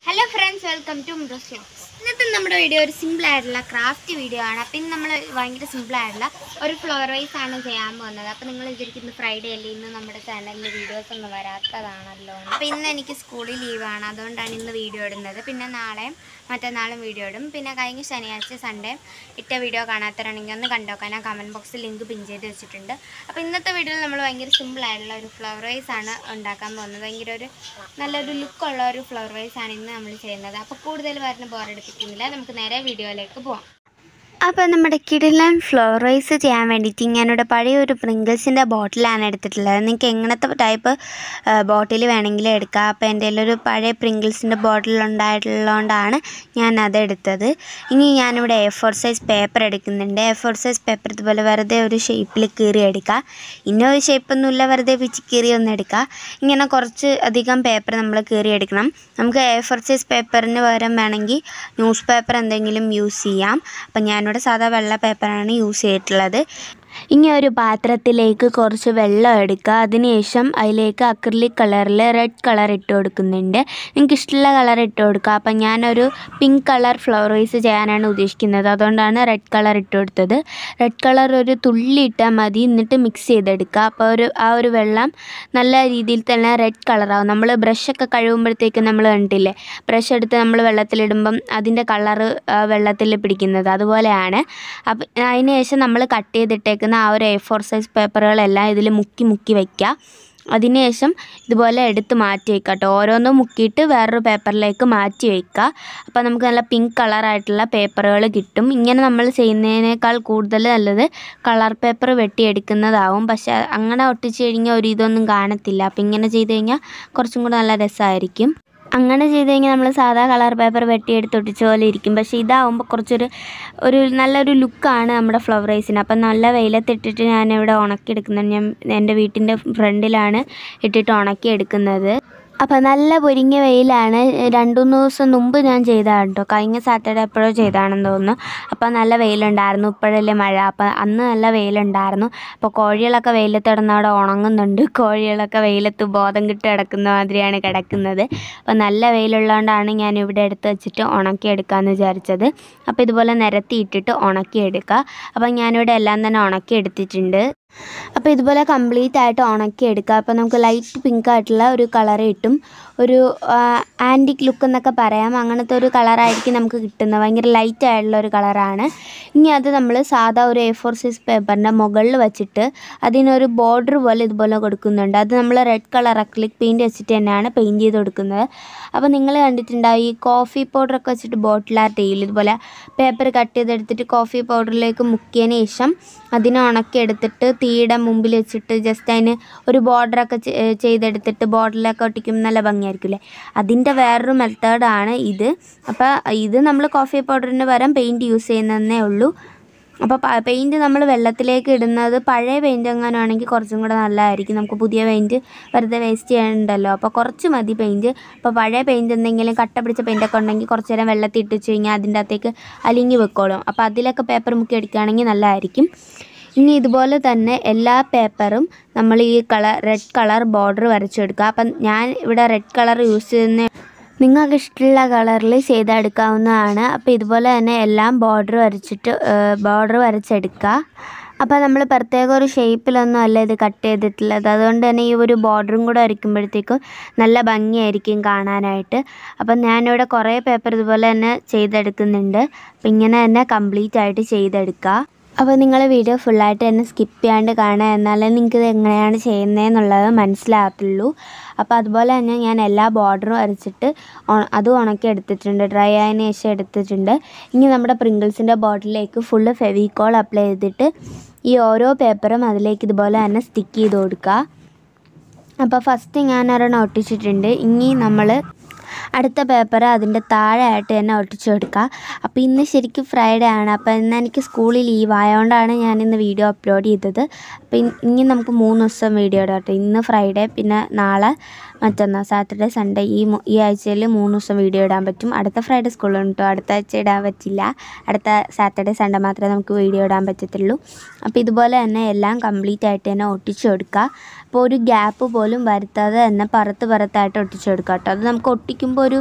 hello friends welcome to മ്രോസ് ഇന്നത്തെ നമ്മുടെ വീഡിയോ ഒരു സിമ്പിൾ ആയിട്ടുള്ള ക്രാഫ്റ്റ് വീഡിയോ ആണ് അപ്പം ഇന്ന് നമ്മൾ ഭയങ്കര സിമ്പിൾ ആയിട്ടുള്ള ഒരു ഫ്ലോർ വൈസ് ആണ് ചെയ്യാൻ പോകുന്നത് അപ്പം നിങ്ങൾ വിചാരിക്കുന്നത് ഫ്രൈഡേ അല്ലേ ഇന്ന് നമ്മുടെ ചാനലിൽ വീഡിയോസ് ഒന്നും വരാത്തതാണല്ലോ അപ്പം ഇന്ന് എനിക്ക് സ്കൂളിൽ ലീവാണ് അതുകൊണ്ടാണ് ഇന്ന് വീഡിയോ ഇടുന്നത് പിന്നെ നാളെയും മറ്റന്നാളും വീഡിയോ ഇടും പിന്നെ കഴിഞ്ഞ ശനിയാഴ്ച സൺഡേ ഇട്ട വീഡിയോ കാണാത്തവരാണെങ്കിൽ ഒന്ന് കണ്ടോക്കാൻ ഞാൻ കമൻറ്റ് ബോക്സിൽ ലിങ്ക് പിൻ ചെയ്ത് വെച്ചിട്ടുണ്ട് അപ്പോൾ ഇന്നത്തെ വീഡിയോയിൽ നമ്മൾ ഭയങ്കര സിമ്പിൾ ആയിട്ടുള്ള ഒരു ഫ്ലവർ വൈസ് ആണ് ഉണ്ടാക്കാൻ പോകുന്നത് ഭയങ്കര ഒരു നല്ലൊരു ലുക്കുള്ള ഒരു ഫ്ലവർ വൈസ് ആണ് ഇന്ന് നമ്മൾ ചെയ്യുന്നത് അപ്പോൾ കൂടുതൽ പറഞ്ഞ് ബോറടിപ്പിക്കുന്നില്ല നമുക്ക് നേരെ വീഡിയോയിലേക്ക് പോവാം അപ്പോൾ നമ്മുടെ കിടിലൻ ഫ്ലവർ റൈസ് ചെയ്യാൻ വേണ്ടിയിട്ട് ഞാനിവിടെ പഴയ ഒരു പ്രിങ്കിൾസിൻ്റെ ബോട്ടിലാണ് എടുത്തിട്ടുള്ളത് നിങ്ങൾക്ക് എങ്ങനത്തെ ടൈപ്പ് ബോട്ടിൽ വേണമെങ്കിലും എടുക്കാം അപ്പോൾ എൻ്റെ ഒരു പഴയ പ്രിങ്കിൾസിൻ്റെ ബോട്ടിൽ ഉണ്ടായിട്ടുള്ളതുകൊണ്ടാണ് ഞാൻ അത് എടുത്തത് ഇനി ഞാനിവിടെ എ ഫോർ സൈസ് പേപ്പർ എടുക്കുന്നുണ്ട് എ ഫോർ സൈസ് പേപ്പർ ഇതുപോലെ വെറുതെ ഒരു ഷേപ്പിൽ കീറി എടുക്കുക ഇന്ന ഒരു ഷേപ്പൊന്നുമില്ല വെറുതെ പിച്ചി കീറി ഒന്ന് എടുക്കുക ഇങ്ങനെ കുറച്ച് അധികം പേപ്പർ നമ്മൾ കീറി എടുക്കണം നമുക്ക് എ ഫോർ സൈസ് പേപ്പറിന് പകരം വേണമെങ്കിൽ ന്യൂസ് പേപ്പർ എന്തെങ്കിലും യൂസ് ചെയ്യാം അപ്പം ഞാനിവിടെ സാധാ വെള്ള പേപ്പറാണ് യൂസ് ചെയ്തിട്ടുള്ളത് ഇനി ഒരു പാത്രത്തിലേക്ക് കുറച്ച് വെള്ളം എടുക്കുക അതിനുശേഷം അതിലേക്ക് അക്രിലിക് കളറിൽ റെഡ് കളർ ഇട്ട് കൊടുക്കുന്നുണ്ട് നിങ്ങൾക്ക് ഇഷ്ടമുള്ള കളർ ഇട്ട് കൊടുക്കുക അപ്പം ഞാനൊരു പിങ്ക് കളർ ഫ്ലവർ വൈസ് ചെയ്യാനാണ് ഉദ്ദേശിക്കുന്നത് അതുകൊണ്ടാണ് റെഡ് കളർ ഇട്ട് കൊടുത്തത് റെഡ് കളർ ഒരു തുള്ളി ഇട്ടാൽ മതി എന്നിട്ട് മിക്സ് ചെയ്തെടുക്കുക അപ്പോൾ ഒരു ആ ഒരു വെള്ളം നല്ല രീതിയിൽ തന്നെ റെഡ് കളറാവും നമ്മൾ ബ്രഷൊക്കെ കഴുകുമ്പോഴത്തേക്ക് നമ്മൾ കണ്ടില്ലേ ബ്രഷ് എടുത്ത് നമ്മൾ വെള്ളത്തിലിടുമ്പം അതിൻ്റെ കളറ് വെള്ളത്തിൽ പിടിക്കുന്നത് അതുപോലെയാണ് അപ്പം അതിന് ശേഷം നമ്മൾ കട്ട് ചെയ്തിട്ടേക്കുന്ന ആ ഒരു എ ഫോർ സൈസ് പേപ്പറുകളെല്ലാം ഇതിൽ മുക്കി മുക്കി വയ്ക്കുക അതിനുശേഷം ഇതുപോലെ എടുത്ത് മാറ്റി വയ്ക്കുക കേട്ടോ ഓരോന്നും മുക്കിയിട്ട് വേറൊരു പേപ്പറിലേക്ക് മാറ്റി വയ്ക്കുക അപ്പോൾ നമുക്ക് നല്ല പിങ്ക് കളറായിട്ടുള്ള പേപ്പറുകൾ കിട്ടും ഇങ്ങനെ നമ്മൾ ചെയ്യുന്നതിനേക്കാൾ കൂടുതൽ നല്ലത് കളർ പേപ്പർ വെട്ടിയെടുക്കുന്നതാവും പക്ഷേ അങ്ങനെ ഒട്ടിച്ച് കഴിഞ്ഞാൽ ഒരു ഇതൊന്നും കാണത്തില്ല അപ്പോൾ ഇങ്ങനെ ചെയ്ത് കഴിഞ്ഞാൽ കുറച്ചും കൂടെ നല്ല രസമായിരിക്കും അങ്ങനെ ചെയ്ത് കഴിഞ്ഞാൽ നമ്മൾ സാധാ കളർ പേപ്പർ വെട്ടിയെടുത്ത് ഒട്ടിച്ച പോലെ ഇരിക്കും പക്ഷേ ഇതാവുമ്പോൾ കുറച്ചൊരു ഒരു നല്ലൊരു ലുക്കാണ് നമ്മുടെ ഫ്ലവർ റൈസിന് അപ്പം നല്ല വെയിലത്തിട്ടിട്ട് ഞാനിവിടെ ഉണക്കിയെടുക്കുന്നത് ഞാൻ എൻ്റെ വീട്ടിൻ്റെ ഫ്രണ്ടിലാണ് ഇട്ടിട്ട് ഉണക്കിയെടുക്കുന്നത് അപ്പോൾ നല്ല പൊരിഞ്ഞ വെയിലാണ് രണ്ട് മൂന്ന് ദിവസം മുമ്പ് ഞാൻ ചെയ്തതാണ് കേട്ടോ കഴിഞ്ഞ സാറ്റർഡേ എപ്പോഴോ ചെയ്താണെന്ന് തോന്നുന്നു അപ്പോൾ നല്ല വെയിലുണ്ടായിരുന്നു ഇപ്പോഴല്ലേ മഴ അപ്പോൾ അന്ന് നല്ല വെയിലുണ്ടായിരുന്നു അപ്പോൾ കോഴികളൊക്കെ വെയിലത്ത് കിടന്ന് അവിടെ ഉണങ്ങുന്നുണ്ട് കോഴികളൊക്കെ വെയിലത്ത് ബോധം കിട്ട് കിടക്കുന്ന മാതിരിയാണ് കിടക്കുന്നത് അപ്പോൾ നല്ല വെയിലുള്ളതുകൊണ്ടാണ് ഞാൻ ഇവിടെ എടുത്ത് വെച്ചിട്ട് ഉണക്കിയെടുക്കാമെന്ന് വിചാരിച്ചത് അപ്പോൾ ഇതുപോലെ നിരത്തിയിട്ടിട്ട് ഉണക്കിയെടുക്കുക അപ്പോൾ ഞാനിവിടെ എല്ലാം തന്നെ ഉണക്കിയെടുത്തിട്ടുണ്ട് അപ്പോൾ ഇതുപോലെ കംപ്ലീറ്റ് ആയിട്ട് ഉണക്കിയെടുക്കുക അപ്പോൾ നമുക്ക് ലൈറ്റ് പിങ്ക് ആയിട്ടുള്ള ഒരു കളർ കിട്ടും ഒരു ആൻറ്റിക് ലുക്ക് എന്നൊക്കെ പറയാം അങ്ങനത്തെ ഒരു കളറായിരിക്കും നമുക്ക് കിട്ടുന്നത് ഭയങ്കര ലൈറ്റ് ആയിട്ടുള്ള ഒരു കളറാണ് ഇനി അത് നമ്മൾ സാധാ ഒരു എ ഫോർ സൈസ് പേപ്പറിൻ്റെ മുകളിൽ വെച്ചിട്ട് അതിനൊരു ബോർഡർ പോലെ ഇതുപോലെ കൊടുക്കുന്നുണ്ട് അത് നമ്മൾ റെഡ് കളർ അക്ലിക് പെയിൻറ്റ് വെച്ചിട്ട് തന്നെയാണ് പെയിൻറ്റ് ചെയ്ത് കൊടുക്കുന്നത് അപ്പോൾ നിങ്ങൾ കണ്ടിട്ടുണ്ടാവും ഈ കോഫി പൗഡറൊക്കെ വെച്ചിട്ട് ബോട്ടിൽ ആർട്ട് ചെയ്യില്ല ഇതുപോലെ പേപ്പർ കട്ട് ചെയ്തെടുത്തിട്ട് കോഫി പൗഡറിലേക്ക് മുക്കിയതിന് ശേഷം അതിനെ ഉണക്കിയെടുത്തിട്ട് തീയുടെ മുമ്പിൽ വെച്ചിട്ട് ജസ്റ്റ് അതിന് ഒരു ബോർഡറൊക്കെ ചെയ്തെടുത്തിട്ട് ബോർഡറിലൊക്കെ ഒട്ടിക്കുമ്പോൾ നല്ല ഭംഗിയായിരിക്കില്ലേ അതിൻ്റെ വേറൊരു മെത്തേഡാണ് ഇത് അപ്പോൾ ഇത് നമ്മൾ കോഫി പൗഡറിന് പകരം പെയിൻറ്റ് യൂസ് ചെയ്യുന്നതേ ഉള്ളൂ അപ്പോൾ പെയിൻറ്റ് നമ്മൾ വെള്ളത്തിലേക്ക് ഇടുന്നത് പഴയ പെയിൻറ്റ് എങ്ങാനും ആണെങ്കിൽ കുറച്ചും കൂടെ നല്ലതായിരിക്കും നമുക്ക് പുതിയ പെയിൻറ്റ് വെറുതെ വേസ്റ്റ് ചെയ്യാനുണ്ടല്ലോ അപ്പോൾ കുറച്ച് മതി പെയിൻറ്റ് അപ്പോൾ പഴയ പെയിൻറ്റ് എന്തെങ്കിലും കട്ട പിടിച്ച പെയിൻറ്റൊക്കെ ഉണ്ടെങ്കിൽ കുറച്ച് നേരം വെള്ളത്തിൽ ഇട്ട് വെച്ച് കഴിഞ്ഞാൽ അതിൻ്റെ അകത്തേക്ക് അലിങ്ങി വെക്കോളും അപ്പോൾ അതിലൊക്കെ പേപ്പർ മുക്കി അടിക്കുകയാണെങ്കിൽ നല്ലതായിരിക്കും ഇനി ഇതുപോലെ തന്നെ എല്ലാ പേപ്പറും നമ്മൾ ഈ കളർ റെഡ് കളർ ബോർഡർ വരച്ചെടുക്കുക അപ്പം ഞാൻ ഇവിടെ റെഡ് കളർ യൂസ് ചെയ്യുന്ന നിങ്ങൾക്ക് ഇഷ്ടമുള്ള കളറിൽ ചെയ്തെടുക്കാവുന്നതാണ് അപ്പോൾ ഇതുപോലെ തന്നെ എല്ലാം ബോർഡർ വരച്ചിട്ട് ബോർഡർ വരച്ചെടുക്കുക അപ്പോൾ നമ്മൾ പ്രത്യേക ഒരു ഷേപ്പിലൊന്നും അല്ല ഇത് കട്ട് ചെയ്തിട്ടുള്ളത് അതുകൊണ്ട് തന്നെ ഈ ഒരു ബോർഡറും കൂടെ വരയ്ക്കുമ്പോഴത്തേക്കും നല്ല ഭംഗിയായിരിക്കും കാണാനായിട്ട് അപ്പം ഞാനിവിടെ കുറേ പേപ്പർ ഇതുപോലെ തന്നെ ചെയ്തെടുക്കുന്നുണ്ട് അപ്പം ഇങ്ങനെ തന്നെ കംപ്ലീറ്റ് ആയിട്ട് ചെയ്തെടുക്കുക അപ്പോൾ നിങ്ങൾ വീഡിയോ ഫുള്ളായിട്ട് തന്നെ സ്കിപ്പ് ചെയ്യാണ്ട് കാണുക എന്നാലേ നിങ്ങൾക്ക് ഇത് എങ്ങനെയാണ് ചെയ്യുന്നതെന്നുള്ളത് മനസ്സിലാകത്തുള്ളൂ അപ്പോൾ അതുപോലെ തന്നെ ഞാൻ എല്ലാ ബോർഡറും വരച്ചിട്ട് അതും ഉണക്കി എടുത്തിട്ടുണ്ട് ഡ്രൈ ആയതിനു ശേഷം എടുത്തിട്ടുണ്ട് ഇനി നമ്മുടെ പ്രിങ്കിൾസിൻ്റെ ബോട്ടിലേക്ക് ഫുള്ള് ഫെവിക്കോൾ അപ്ലൈ ചെയ്തിട്ട് ഈ ഓരോ പേപ്പറും അതിലേക്ക് ഇതുപോലെ തന്നെ സ്റ്റിക്ക് ചെയ്ത് കൊടുക്കുക അപ്പോൾ ഫസ്റ്റ് ഞാൻ ഒരെണ്ണം ഒട്ടിച്ചിട്ടുണ്ട് ഇനി നമ്മൾ അടുത്ത പേപ്പർ അതിൻ്റെ താഴെ ആയിട്ട് തന്നെ ഒട്ടിച്ചു കൊടുക്കുക അപ്പോൾ ഇന്ന് ശരിക്കും ഫ്രൈഡേ ആണ് അപ്പോൾ ഇന്ന് എനിക്ക് സ്കൂളിൽ ലീവ് ആയതുകൊണ്ടാണ് ഞാൻ ഇന്ന് വീഡിയോ അപ്ലോഡ് ചെയ്തത് അപ്പോൾ ഇനി നമുക്ക് മൂന്ന് ദിവസം വീഡിയോ ഇടാം കേട്ടോ ഇന്ന് ഫ്രൈഡേ പിന്നെ നാളെ മറ്റന്നാൾ സാറ്റർഡേ സൺഡേ ഈ ഈ ആഴ്ചയിൽ മൂന്ന് ദിവസം വീഡിയോ ഇടാൻ പറ്റും അടുത്ത ഫ്രൈഡേ സ്കൂളുണ്ട് കേട്ടോ അടുത്ത ആഴ്ച ഇടാൻ പറ്റില്ല അടുത്ത സാറ്റർഡേ സൺഡേ മാത്രമേ നമുക്ക് വീഡിയോ ഇടാൻ പറ്റത്തുള്ളൂ അപ്പോൾ ഇതുപോലെ തന്നെ എല്ലാം കംപ്ലീറ്റ് ആയിട്ട് തന്നെ ഒട്ടിച്ചു കൊടുക്കുക അപ്പോൾ ഒരു ഗ്യാപ്പ് പോലും വരുത്താതെ തന്നെ പറത്ത് പറത്തായിട്ട് ഒട്ടിച്ചു കൊടുക്കുക കേട്ടോ അത് നമുക്ക് ഒട്ടിക്കുമ്പോൾ ഒരു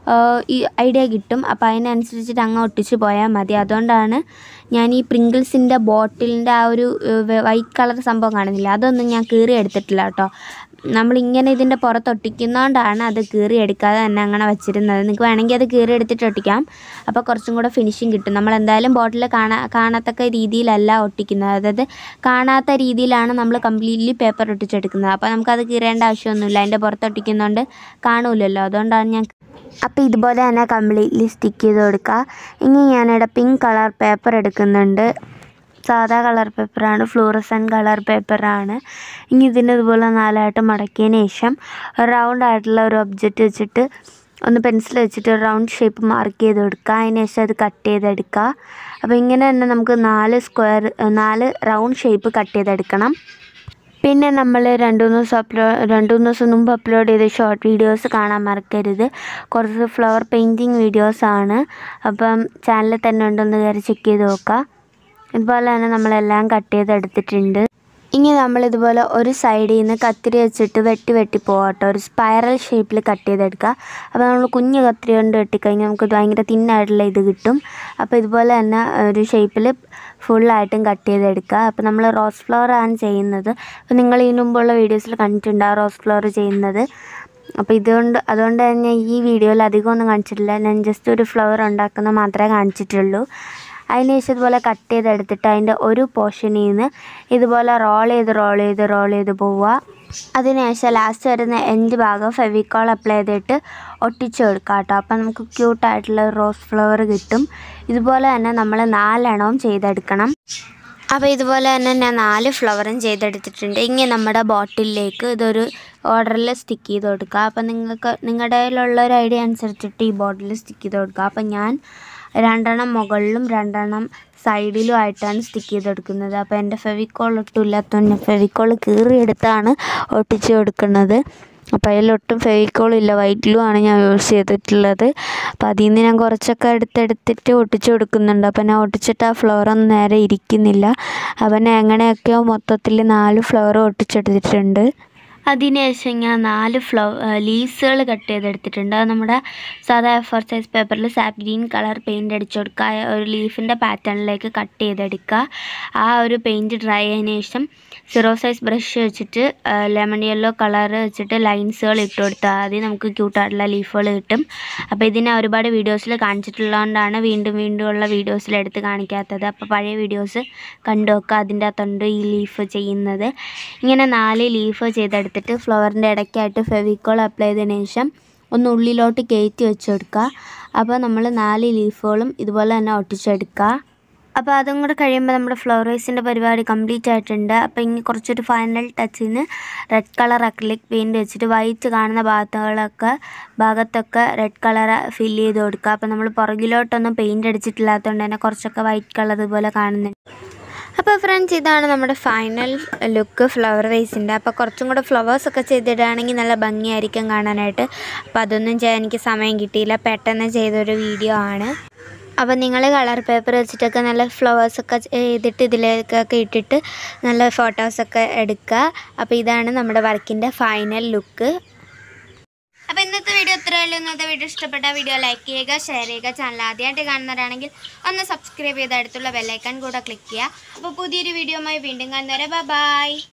ഈ ഐഡിയ കിട്ടും അപ്പോൾ അതിനനുസരിച്ചിട്ട് അങ്ങ് ഒട്ടിച്ച് പോയാൽ മതി അതുകൊണ്ടാണ് ഞാൻ ഈ പ്രിങ്കിൾസിൻ്റെ ബോട്ടിലിൻ്റെ ആ ഒരു വൈറ്റ് കളർ സംഭവം കാണുന്നില്ല അതൊന്നും ഞാൻ കീറി എടുത്തിട്ടില്ല കേട്ടോ നമ്മളിങ്ങനെ ഇതിൻ്റെ പുറത്ത് ഒട്ടിക്കുന്നതുകൊണ്ടാണ് അത് കീറി എടുക്കാതെ തന്നെ അങ്ങനെ വെച്ചിരുന്നത് നിങ്ങൾക്ക് വേണമെങ്കിൽ അത് കീറി എടുത്തിട്ട് ഒട്ടിക്കാം അപ്പോൾ കുറച്ചും കൂടെ ഫിനിഷിങ് കിട്ടും നമ്മൾ എന്തായാലും ബോട്ടിൽ കാണാ കാണത്തക്ക രീതിയിലല്ല ഒട്ടിക്കുന്നത് അതായത് കാണാത്ത രീതിയിലാണ് നമ്മൾ കംപ്ലീറ്റ്ലി പേപ്പർ ഒട്ടിച്ചെടുക്കുന്നത് അപ്പോൾ നമുക്കത് കീറേണ്ട ആവശ്യമൊന്നുമില്ല അതിൻ്റെ പുറത്ത് ഒട്ടിക്കുന്നതുകൊണ്ട് കാണൂലല്ലോ അതുകൊണ്ടാണ് ഞാൻ അപ്പോൾ ഇതുപോലെ തന്നെ കംപ്ലീറ്റ്ലി സ്റ്റിക്ക് ചെയ്ത് കൊടുക്കുക ഇനി ഞാനിവിടെ പിങ്ക് കളർ പേപ്പർ എടുക്കുന്നുണ്ട് സാധാ കളർ പേപ്പറാണ് ഫ്ലൂറസൻ കളർ പേപ്പറാണ് ഇനി ഇതിൻ്റെ ഇതുപോലെ നാലായിട്ട് മടക്കിയതിന് ശേഷം റൗണ്ട് ആയിട്ടുള്ള ഒരു ഒബ്ജക്റ്റ് വെച്ചിട്ട് ഒന്ന് പെൻസിൽ വെച്ചിട്ട് റൗണ്ട് ഷേപ്പ് മാർക്ക് ചെയ്ത് കൊടുക്കുക അതിന് ശേഷം അത് കട്ട് ചെയ്തെടുക്കുക അപ്പോൾ ഇങ്ങനെ തന്നെ നമുക്ക് നാല് സ്ക്വയർ നാല് റൗണ്ട് ഷേപ്പ് കട്ട് ചെയ്തെടുക്കണം പിന്നെ നമ്മൾ രണ്ട് മൂന്ന് ദിവസം അപ്ലോ രണ്ട് മൂന്ന് ദിവസം മുമ്പ് അപ്ലോഡ് ചെയ്ത ഷോർട്ട് വീഡിയോസ് കാണാൻ മറക്കരുത് കുറച്ച് ഫ്ലവർ പെയിൻറ്റിങ് വീഡിയോസാണ് അപ്പം ചാനലിൽ തന്നെ ഉണ്ടെന്ന് കയറി ചെക്ക് ചെയ്ത് നോക്കുക ഇതുപോലെ തന്നെ നമ്മളെല്ലാം കട്ട് ചെയ്തെടുത്തിട്ടുണ്ട് ഇനി നമ്മളിതുപോലെ ഒരു സൈഡിൽ നിന്ന് കത്തിരി വെച്ചിട്ട് വെട്ടി വെട്ടി പോകട്ടോ ഒരു സ്പൈറൽ ഷേപ്പിൽ കട്ട് ചെയ്തെടുക്കുക അപ്പോൾ നമ്മൾ കുഞ്ഞ് കത്തിരി കൊണ്ട് വെട്ടിക്കഴിഞ്ഞാൽ നമുക്ക് ഭയങ്കര തിന്നായിട്ടുള്ള ഇത് കിട്ടും അപ്പോൾ ഇതുപോലെ തന്നെ ഒരു ഷേപ്പിൽ ഫുള്ളായിട്ടും കട്ട് ചെയ്തെടുക്കുക അപ്പോൾ നമ്മൾ റോസ് ഫ്ലവർ ആണ് ചെയ്യുന്നത് അപ്പോൾ നിങ്ങൾ ഇതിനു മുമ്പുള്ള വീഡിയോസിൽ കണ്ടിട്ടുണ്ടാവും റോസ് ഫ്ലവർ ചെയ്യുന്നത് അപ്പോൾ ഇതുകൊണ്ട് അതുകൊണ്ട് തന്നെ ഈ വീഡിയോയിൽ അധികം ഒന്നും കാണിച്ചിട്ടില്ല ഞാൻ ജസ്റ്റ് ഒരു ഫ്ലവർ ഉണ്ടാക്കുന്നത് മാത്രമേ കാണിച്ചിട്ടുള്ളൂ അതിന് ശേഷം ഇതുപോലെ കട്ട് ചെയ്തെടുത്തിട്ട് അതിൻ്റെ ഒരു പോർഷനിൽ നിന്ന് ഇതുപോലെ റോൾ ചെയ്ത് റോൾ ചെയ്ത് റോൾ ചെയ്ത് പോവുക അതിനുശേഷം ലാസ്റ്റ് വരുന്ന എൻഡ് ഭാഗം ഫെവിക്കോൾ അപ്ലൈ ചെയ്തിട്ട് ഒട്ടിച്ച് കൊടുക്കുക കേട്ടോ അപ്പം നമുക്ക് ക്യൂട്ടായിട്ടുള്ള റോസ് ഫ്ലവർ കിട്ടും ഇതുപോലെ തന്നെ നമ്മൾ നാലെണ്ണവും ചെയ്തെടുക്കണം അപ്പോൾ ഇതുപോലെ തന്നെ ഞാൻ നാല് ഫ്ലവറും ചെയ്തെടുത്തിട്ടുണ്ട് ഇങ്ങനെ നമ്മുടെ ബോട്ടിലേക്ക് ഇതൊരു ഓർഡറിൽ സ്റ്റിക്ക് ചെയ്ത് കൊടുക്കുക അപ്പോൾ നിങ്ങൾക്ക് നിങ്ങളുടെ കയ്യിലുള്ള ഒരു ഐഡിയ അനുസരിച്ചിട്ട് ഈ ബോട്ടിൽ സ്റ്റിക്ക് ചെയ്ത് കൊടുക്കുക അപ്പോൾ ഞാൻ രണ്ടെണ്ണം മുകളിലും രണ്ടെണ്ണം സൈഡിലും ആയിട്ടാണ് സ്റ്റിക്ക് ചെയ്തെടുക്കുന്നത് അപ്പോൾ എൻ്റെ ഫെവിക്കോൾ ഒട്ടും ഇല്ലാത്തതുകൊണ്ട് ഞാൻ ഫെവിക്കോൾ കീറിയെടുത്താണ് ഒട്ടിച്ച് കൊടുക്കുന്നത് അപ്പോൾ അതിലൊട്ടും ഫെവിക്കോൾ ഇല്ല വൈറ്റിലും ആണ് ഞാൻ യൂസ് ചെയ്തിട്ടുള്ളത് അപ്പോൾ അതിൽ നിന്ന് ഞാൻ കുറച്ചൊക്കെ എടുത്തെടുത്തിട്ട് ഒട്ടിച്ച് കൊടുക്കുന്നുണ്ട് അപ്പോൾ ഞാൻ ഒട്ടിച്ചിട്ട് ആ ഫ്ലവറൊന്നും നേരെ ഇരിക്കുന്നില്ല അപ്പോൾ ഞാൻ എങ്ങനെയൊക്കെയോ മൊത്തത്തിൽ നാല് ഫ്ലവർ ഒട്ടിച്ചെടുത്തിട്ടുണ്ട് അതിനുശേഷം ഞാൻ നാല് ഫ്ലവ ലീവ്സുകൾ കട്ട് ചെയ്തെടുത്തിട്ടുണ്ട് അത് നമ്മുടെ സാധാ എഫർ സൈസ് പേപ്പറിൽ സാപ്പ് ഗ്രീൻ കളർ പെയിൻറ് അടിച്ചു കൊടുക്കുക ആ ഒരു ലീഫിൻ്റെ പാറ്റേണിലേക്ക് കട്ട് ചെയ്തെടുക്കുക ആ ഒരു പെയിൻറ് ഡ്രൈ ആയതിനു ശേഷം സീറോ സൈസ് ബ്രഷ് വെച്ചിട്ട് ലെമൺ യെല്ലോ കളർ വെച്ചിട്ട് ലൈൻസുകൾ ഇട്ട് കൊടുത്താൽ മതി നമുക്ക് ക്യൂട്ടായിട്ടുള്ള ലീഫുകൾ കിട്ടും അപ്പോൾ ഇതിനെ ഒരുപാട് വീഡിയോസിൽ കാണിച്ചിട്ടുള്ളതുകൊണ്ടാണ് വീണ്ടും വീണ്ടും ഉള്ള വീഡിയോസിൽ എടുത്ത് കാണിക്കാത്തത് അപ്പോൾ പഴയ വീഡിയോസ് കണ്ടു നോക്കുക അതിൻ്റെ അകത്തുണ്ട് ഈ ലീഫ് ചെയ്യുന്നത് ഇങ്ങനെ നാല് ലീഫ് ചെയ്തെടുത്തിട്ട് ഫ്ലവറിൻ്റെ ഇടയ്ക്കായിട്ട് ഫെവിക്കോൾ അപ്ലൈ ചെയ്തതിന് ശേഷം ഒന്ന് ഉള്ളിലോട്ട് കയറ്റി വെച്ച് കൊടുക്കുക അപ്പോൾ നമ്മൾ നാല് ലീഫുകളും ഇതുപോലെ തന്നെ ഒട്ടിച്ചെടുക്കുക അപ്പോൾ അതും കൂടെ കഴിയുമ്പോൾ നമ്മുടെ ഫ്ലവറേഴ്സിൻ്റെ പരിപാടി കംപ്ലീറ്റ് ആയിട്ടുണ്ട് അപ്പോൾ ഇനി കുറച്ചൊരു ഫൈനൽ ടച്ചിന് റെഡ് കളർ അക്രിലിക് പെയിൻറ് വെച്ചിട്ട് വൈറ്റ് കാണുന്ന ഭാഗത്തുകളൊക്കെ ഭാഗത്തൊക്കെ റെഡ് കളർ ഫില്ല് ചെയ്ത് കൊടുക്കുക അപ്പോൾ നമ്മൾ പുറകിലോട്ടൊന്നും പെയിൻറ് അടിച്ചിട്ടില്ലാത്തതുകൊണ്ട് തന്നെ കുറച്ചൊക്കെ വൈറ്റ് കളർ ഇതുപോലെ കാണുന്നുണ്ട് അപ്പോൾ ഫ്രണ്ട്സ് ഇതാണ് നമ്മുടെ ഫൈനൽ ലുക്ക് ഫ്ലവർ വേസിൻ്റെ അപ്പോൾ കുറച്ചും കൂടെ ഫ്ലവേഴ്സ് ഒക്കെ ചെയ്തിടുകയാണെങ്കിൽ നല്ല ഭംഗിയായിരിക്കും കാണാനായിട്ട് അപ്പോൾ അതൊന്നും ചെയ്യാൻ എനിക്ക് സമയം കിട്ടിയില്ല പെട്ടെന്ന് ചെയ്തൊരു വീഡിയോ ആണ് അപ്പോൾ നിങ്ങൾ കളർ പേപ്പർ വെച്ചിട്ടൊക്കെ നല്ല ഫ്ലവേഴ്സൊക്കെ ചെയ്തിട്ട് ഇതിലേക്കൊക്കെ ഇട്ടിട്ട് നല്ല ഫോട്ടോസൊക്കെ എടുക്കുക അപ്പോൾ ഇതാണ് നമ്മുടെ വർക്കിൻ്റെ ഫൈനൽ ലുക്ക് അപ്പോൾ ഇന്നത്തെ വീഡിയോ ഇത്രയേ ഉള്ളൂ ഇന്നത്തെ വീഡിയോ ഇഷ്ടപ്പെട്ട വീഡിയോ ലൈക്ക് ചെയ്യുക ഷെയർ ചെയ്യുക ചാനൽ ആദ്യമായിട്ട് കാണുന്നവരാണെങ്കിൽ ഒന്ന് സബ്സ്ക്രൈബ് ചെയ്ത് അടുത്തുള്ള ബെല്ലൈക്കൺ കൂടെ ക്ലിക്ക് ചെയ്യുക അപ്പോൾ പുതിയൊരു വീഡിയോയുമായി വീണ്ടും കാണുന്നവരെ ബൈ